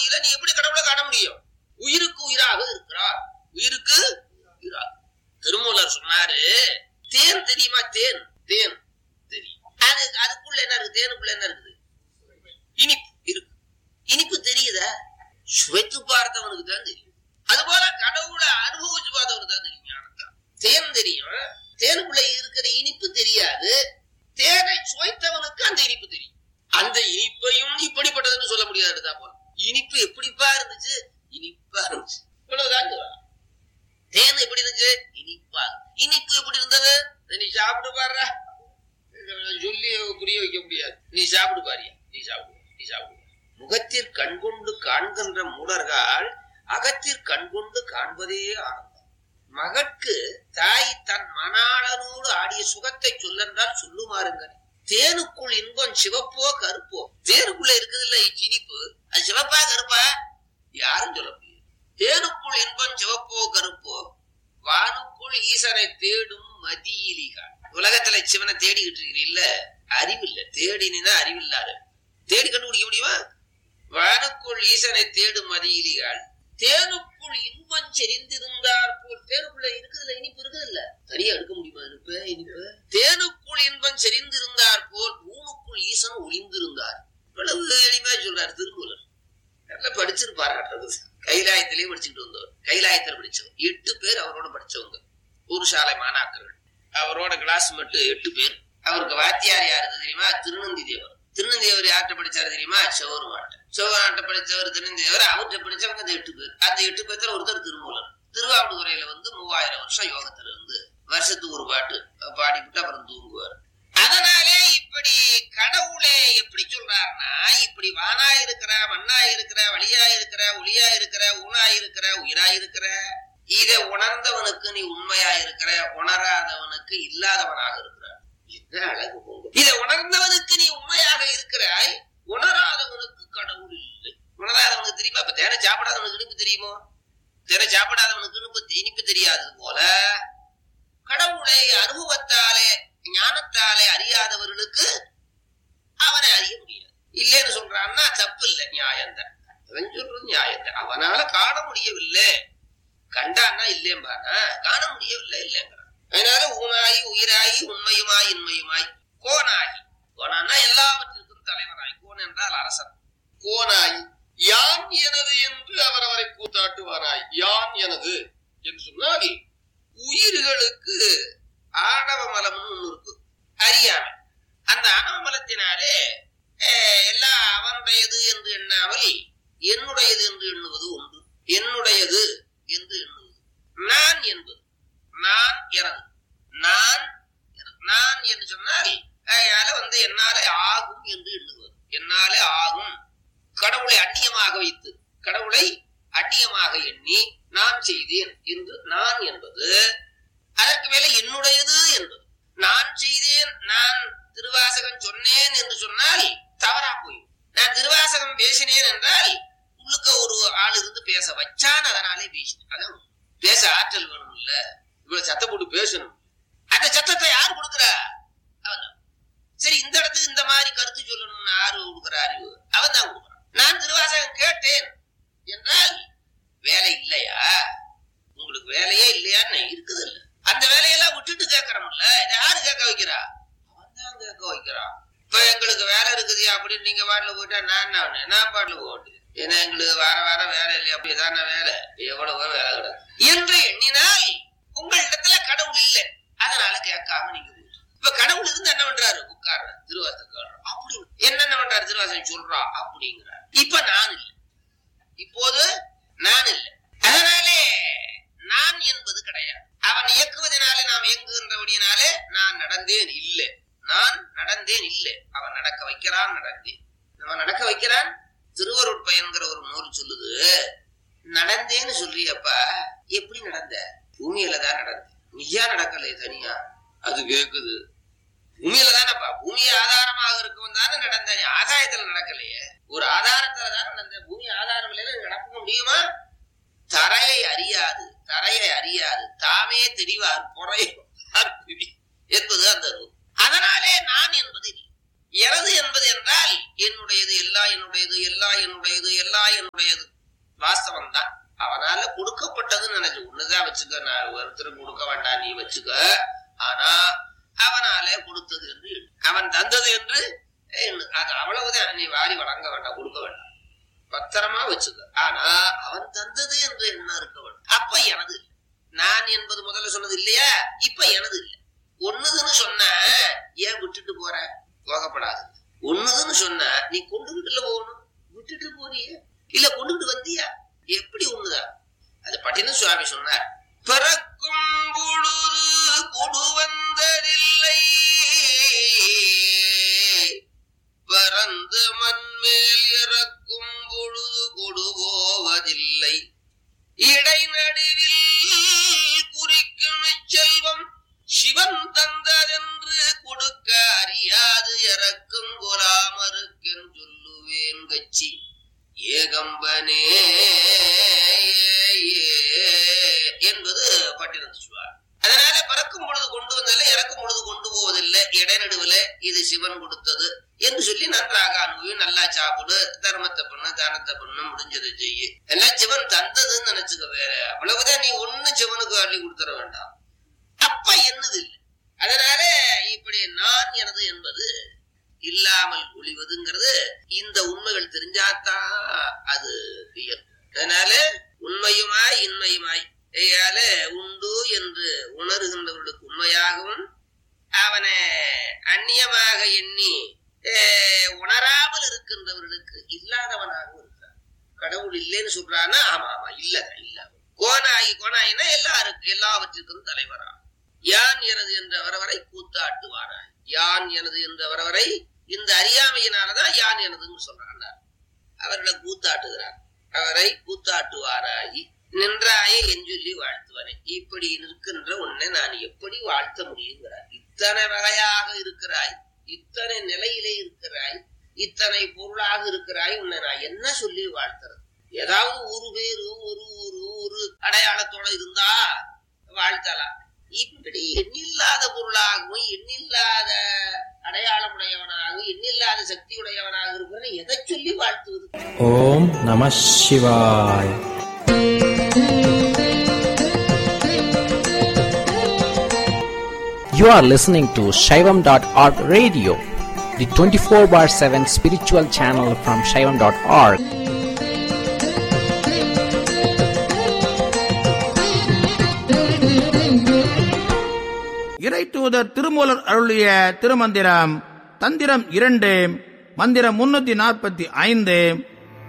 முடியல நீ எப்படி கடவுளை காண முடியும் உயிருக்கு உயிராக இருக்கிறார் உயிருக்கு உயிராக திருமூலர் சொன்னாரு தேன் தெரியுமா தேன் தேன் தெரியும் அது அதுக்குள்ள என்ன இருக்கு தேனுக்குள்ள என்ன இருக்குது இனிப்பு இருக்கு இனிப்பு தெரியுதா சுவைத்து பார்த்தவனுக்கு தான் தெரியும் அதுபோல கடவுளை அனுபவிச்சு பார்த்தவனுக்கு தான் தெரியும் ஞானத்தான் தேன் தெரியும் தேனுக்குள்ள இருக்கிற இனிப்பு தெரியாது தேனை சுவைத்தவனுக்கு அந்த இனிப்பு தெரியும் அந்த இனிப்பையும் இப்படிப்பட்டதுன்னு சொல்ல முடியாது போல இனிப்பு எப்படிப்பா இருந்துச்சு இனிப்பா இருந்துச்சு இவ்வளவுதான் சொல்லலாம். தேன் எப்படி இருந்துச்சு இனிப்பா இனிப்பு எப்படி இருந்தது இதை நீ சாப்பிட்டு பாரு சொல்லி புரிய வைக்க முடியாது நீ சாப்பிடு பாரியா நீ சாப்பிடு நீ சாப்பிடு முகத்திற் கண்கொண்டு காண்கின்ற மூடர்கள் அகத்திற் கண்கொண்டு காண்பதே ஆனந்தம் மகற்கு தாய் தன் மணாளனோடு ஆடிய சுகத்தை சொல்லென்றால் சொல்லுமாறுங்கள் தேனுக்குள் இன்பம் சிவப்போ கருப்போ தேனுக்குள்ள இருக்குது இல்ல இனிப்பு அது சிவப்பா கருப்பா யாரும் சொல்ல முடியாது தேனுக்குள் இன்பம் சிவப்போ கருப்போ வானுக்குள் ஈசனை தேடும் மதியிலிகள் உலகத்துல சிவனை தேடிக்கிட்டு இருக்கிறீ இல்ல அறிவில்ல தேடினா அறிவில்லாத தேடி கண்டுபிடிக்க முடியுமா வானுக்குள் ஈசனை தேடும் மதியிலிகள் தேனுக்குள் இன்பம் செறிந்திருந்தார் போல் தேனுக்குள்ள இருக்குதுல்ல இனிப்பு இருக்குது இல்ல தனியா எடுக்க முடியுமா இனிப்பு இனிப்பு தேனுக்குள் இன்பம் செறிந்திருந்தார் போல் ஊனுக்குள் ஈசன் ஒளிந்திருந்தார் இவ்வளவு எளிமையா சொல்றாரு திருமூலர் நல்லா படிச்சிருப்பாரு கைலாயத்திலேயே படிச்சுட்டு வந்தவர் கைலாயத்தில் படிச்சவர் எட்டு பேர் அவரோட படிச்சவங்க ஒரு சாலை மாணாக்கர்கள் அவரோட கிளாஸ் மட்டும் எட்டு பேர் அவருக்கு வாத்தியார் யாரு தெரியுமா திருநந்தி தேவர் திருநந்தி தேவர் யார்கிட்ட படிச்சாரு தெரியுமா செவருமாட்ட செவராட்ட படிச்சவர் திருநந்தி தேவர் அவர்கிட்ட படிச்சவங்க அந்த எட்டு பேர் அந்த எட்டு பேர்த்துல ஒருத்தர் திருமூலர் திருவாவடுதுறையில வந்து மூவாயிரம் வருஷம் யோகத்துல இருந்து வருஷத்துக்கு ஒரு பாட்டு பாடிவிட்டு அப்புறம் தூங்குவார் அதனாலே இப்படி கடவுளே எப்படி சொல்றாருன்னா இப்படி வானா இருக்கிற மண்ணா இருக்கிற வழியா இருக்கிற ஒளியா இருக்கிற ஊனா இருக்கிற உயிரா இருக்கிற இதை உணர்ந்தவனுக்கு நீ உண்மையா இருக்கிற உணராதவனுக்கு இல்லாதவனாக இருக்கிறார் என்ன அழகு போங்க இதை உணர்ந்தவனுக்கு நீ உண்மையாக இருக்கிறாய் உணராதவனுக்கு கடவுள் இல்லை உணராதவனுக்கு தெரியுமா இப்ப தேனை சாப்பிடாதவனுக்கு இனிப்பு தெரியுமோ தேனை சாப்பிடாதவனுக்கு இனிப்பு இனிப்பு தெரியாதது போல கடவுளை அனுபவத்தாலே ஞானத்தாலே அறியாதவர்களுக்கு அவனை அறிய முடியாது இல்லைன்னு சொல்றான்னா தப்பு இல்லை நியாயம் தான் அவன் சொல்றது நியாயம் தான் அவனால காண முடியவில்லை கண்டான்னா இல்லைம்பானா காண முடியவில்லை இல்லைங்கிறான் அதனால ஊனாயி உயிராயி உண்மையுமாய் இன்மையுமாய் கோனாகி கோனான்னா எல்லாவற்றிற்கும் தலைவனாய் கோன் என்றால் அரசன் கோனாய் யான் எனது என்று அவர் அவரை கூத்தாட்டுவாராய் யான் எனது என்று சொன்னால் உயிர்களுக்கு ஆணவ மலம்னு ஒண்ணு இருக்கு அறியாமை அந்த ஆணவ மலத்தினாலே அஹ், எல்லாம் அவனுடையது என்று எண்ணாமல் என்னுடையது என்று எண்ணுவது உண்டு என்னுடையது என்று எண்ணுவது நான் என்பது நான் எனது நான் எனது. நான் என்று சொன்னால் அதனால வந்து என்னாலே ஆகும் என்று எண்ணுவது என்னாலே ஆகும் கடவுளை அந்நியமாக வைத்து கடவுளை அந்நியமாக எண்ணி நான் செய்தேன் என்று நான் என்பது அதற்கு மேல என்னுடையது என்பது நான் செய்தேன் நான் திருவாசகம் சொன்னேன் என்று சொன்னால் தவறா போய் நான் திருவாசகம் பேசினேன் என்றால் உள்ளுக்க ஒரு ஆள் இருந்து பேச வச்சான் அதனாலே பேசினேன் அதான் உண்மை. பேச ஆற்றல் வேணும் இல்ல இவ்வளவு சத்தம் போட்டு பேசணும் அந்த சத்தத்தை யார் கொடுக்குறா அவன் தான். சரி இந்த இடத்துக்கு இந்த மாதிரி கருத்து சொல்லணும்னு யாரு கொடுக்குற அறிவு அவன் தான் கொடுக்குறான் நான் திருவாசகம் கேட்டேன் என்றால் வேலை இல்லையா உங்களுக்கு வேலையே இல்லையான்னு இருக்குது இல்ல அந்த வேலையெல்லாம் விட்டுட்டு கேட்கறோம்ல இதை யாரு கேட்க வைக்கிறா அவன் தான் கேட்க வைக்கிறான் இப்ப எங்களுக்கு வேலை இருக்குது அப்படின்னு நீங்க பாட்டுல போயிட்டா நான் என்ன பண்ணேன்? நான் பாட்டுல போட்டு ஏன்னா எங்களுக்கு வார வாரம் வேலை இல்லையா அப்படிதான வேலை எவ்வளவோ வேலை கிடக்கு என்று எண்ணினால் உங்களிடத்துல கடவுள் இல்லை அதனால கேட்காம நீங்க போயிட்டு. இப்ப கடவுள் இருந்து என்ன பண்றாரு உட்கார்ற திருவாசகம் அப்படி என்னென்ன பண்றாரு திருவாசகம் சொல்றா அப்படிங்கிறார் இப்ப நான் இல்லை இப்போது நான் இல்லை அதனாலே நான் என்பது கிடையாது அவன் இயக்குவதனாலே நாம் இயங்குகின்றபடியினாலே நான் நடந்தேன் இல்லை நான் நடந்தேன் இல்லை அவன் நடக்க வைக்கிறான் நடந்தேன் அவன் நடக்க வைக்கிறான் திருவருட்பயன்கிற ஒரு நூல் சொல்லுது நடந்தேன்னு சொல்றியப்பா எப்படி நடந்த பூமியில தான் நடந்த நீயா நடக்கலை தனியா அது கேக்குது பூமியில தானப்பா பூமி ஆதாரமாக இருக்கும் தானே நடந்த நீ ஆகாயத்துல நடக்கலையே ஒரு ஆதாரத்துல தானே நடந்த பூமி ஆதாரம் இல்லைன்னு நடக்க முடியுமா தரையை அறியாது தரையை அறியாது தாமே தெரிவார் பொறை என்பது அந்த நூல் அதனாலே நான் என்பது இல்லை எனது என்பது என்றால் என்னுடையது எல்லா என்னுடையது எல்லா என்னுடையது எல்லா என்னுடையது வாஸ்தவம் தான் அவனால கொடுக்கப்பட்டதுன்னு நினைச்சு ஒண்ணுதான் வச்சுக்க நான் ஒருத்தருக்கு கொடுக்க வேண்டாம் நீ வச்சுக்க ஆனா அவனாலே கொடுத்தது என்று எண்ணு. அவன் தந்தது என்று எண்ணு. அது அவ்வளவுதான் நீ வாரி வழங்க வேண்டாம் கொடுக்க வேண்டாம் பத்திரமா வச்சுக்க ஆனா அவன் தந்தது என்று என்ன இருக்க வேண்டும் அப்ப எனது இல்லை. நான் என்பது முதல்ல சொன்னது இல்லையா இப்ப எனது இல்லை ஒண்ணுதுன்னு சொன்ன ஏன் விட்டுட்டு போற போகப்படாது ஒண்ணுதுன்னு சொன்ன நீ கொண்டுகிட்டுல போகணும் விட்டுட்டு போறியே இல்ல கொண்டுகிட்டு வந்தியா எப்படி ஒண்ணுதான் அது பட்டின சுவாமி சொன்னார் பிறக்கும் பொழுது கொடு வந்ததில்லை பறந்து மண்மேல் இறக்கும் பொழுது கொடு போவதில்லை இடைநடுவில் குறிக்கும் செல்வம் சிவன் தந்ததென்று கொடுக்க அறியாது இறக்கும் கொலாமருக்கென் சொல்லுவேன் கச்சி ஏகம்பனே என்பது பட்டினத்து சுவார் அதனால பறக்கும் பொழுது கொண்டு வந்ததில்லை இறக்கும் பொழுது கொண்டு போவதில்லை இடைநடுவுல இது சிவன் கொடுத்தது என்று சொல்லி நன்றாக அனுபவி நல்லா சாப்பிடு தர்மத்தை பண்ணு தானத்தை பண்ணு முடிஞ்சதை செய்யு எல்லாம் சிவன் தந்ததுன்னு நினைச்சுக்க வேற அவ்வளவுதான் நீ ஒண்ணு சிவனுக்கு அள்ளி கொடுத்துட வேண்டாம் அப்ப என்னது இல்லை அதனால இப்படி நான் எனது என்பது இல்லாமல் ஒளிவதுங்கிறது இந்த உண்மைகள் தெரிஞ்சாதான் அது இயல்பு அதனால உண்மையுமாய் இன்மையுமாய் ஐயால உண்டு என்று உணர்கின்றவர்களுக்கு உண்மையாகவும் அவனை அந்நியமாக எண்ணி அஹ், உணராமல் இருக்கின்றவர்களுக்கு இல்லாதவனாகவும் இருக்கிறான் கடவுள் இல்லைன்னு சொல்றான்னா ஆமா ஆமா இல்ல இல்ல கோனாகி கோனாயினா எல்லாருக்கும் எல்லாவற்றிற்கும் தலைவரா யான் எனது என்ற வரவரை கூத்தாட்டுவாராய் யான் எனது என்ற வரவரை இந்த அறியாமையினாலதான் யான் எனதுன்னு சொல்றாங்க அவர்களை கூத்தாட்டுகிறார் அவரை கூத்தாட்டுவாராகி நின்றாயே என் சொல்லி வாழ்த்துவனே இப்படி நிற்கின்ற உன்னை நான் எப்படி வாழ்த்த முடியுங்கிறார் இத்தனை வகையாக இருக்கிறாய் இத்தனை நிலையிலே இருக்கிறாய் இத்தனை பொருளாக இருக்கிறாய் உன்னை நான் என்ன சொல்லி வாழ்த்துறது ஏதாவது ஒரு பேரு ஒரு ஊரு ஒரு அடையாளத்தோட இருந்தா வாழ்த்தலாம் இப்படி எண்ணில்லாத பொருளாகவும் எண்ணில்லாத அடையாளமுடையவனாகவும் எண்ணில்லாத சக்தியுடையவனாக இருப்பவனை எதை சொல்லி வாழ்த்துவது ஓம் நம சிவாய் You are listening to Shaivam.org radio, the 24 bar 7 spiritual channel from Shaivam.org. இறை தூதர் திருமூலர் அருளிய திருமந்திரம் தந்திரம் இரண்டு மந்திரம் முன்னூத்தி நாற்பத்தி ஐந்து